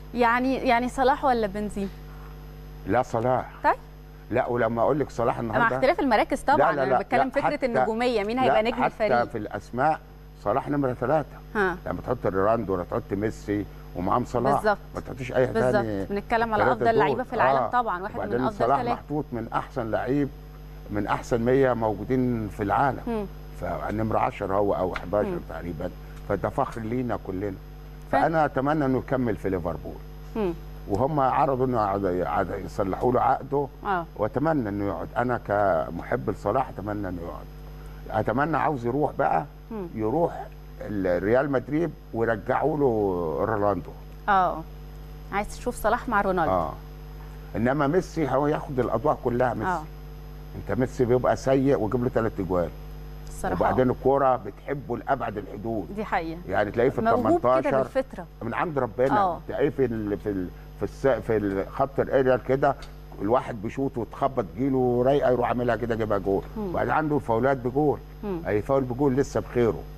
يعني يعني صلاح ولا بنزيما لا صلاح طيب لا ولما اقول لك صلاح مع النهارده اختلاف المراكز طبعا لا لا انا لا بتكلم لا، فكره حتى- النجوميه مين هيبقى لا، نجم حتى الفريق في الاسماء صلاح نمره ثلاثه ها لما تحط رونالدو ولا تحط ميسي ومعاهم صلاح بالظبط. ما تحطيش اي تاني بالظبط بنتكلم على ثلاثة افضل دول. لعيبه في العالم آه. طبعا واحد من وبعدين افضل صلاح ثلاثه محطوط من احسن لعيب من احسن 100 موجودين في العالم مم. فنمره 10 هو او 11 مم. تقريبا فده فخر لينا كلنا ف- فانا اتمنى انه يكمل في ليفربول مم. وهم عرضوا انه عاد- عاد يصلحوا له عقده اه واتمنى انه يقعد انا كمحب لصلاح اتمنى انه يقعد اتمنى عاوز يروح بقى مم. يروح ال- ريال مدريد ويرجعوا له رونالدو اه عايز تشوف صلاح مع رونالدو اه انما ميسي هو ياخد الاضواء كلها ميسي اه انت ميسي بيبقى سيء ويجيب له ثلاث اجوال الصراحه وبعدين الكوره بتحبه لابعد الحدود دي حقيقه يعني تلاقيه في ال موهوب كده 18 بالفطره من عند ربنا آه. تلاقيه في ال في ال في الس في ال- خط الاريال كده الواحد بيشوط وتخبط جيله رايقه يروح عاملها كده جابها جول مم. وبعدين عنده فاولات بجول مم. اي فاول بجول لسه بخيره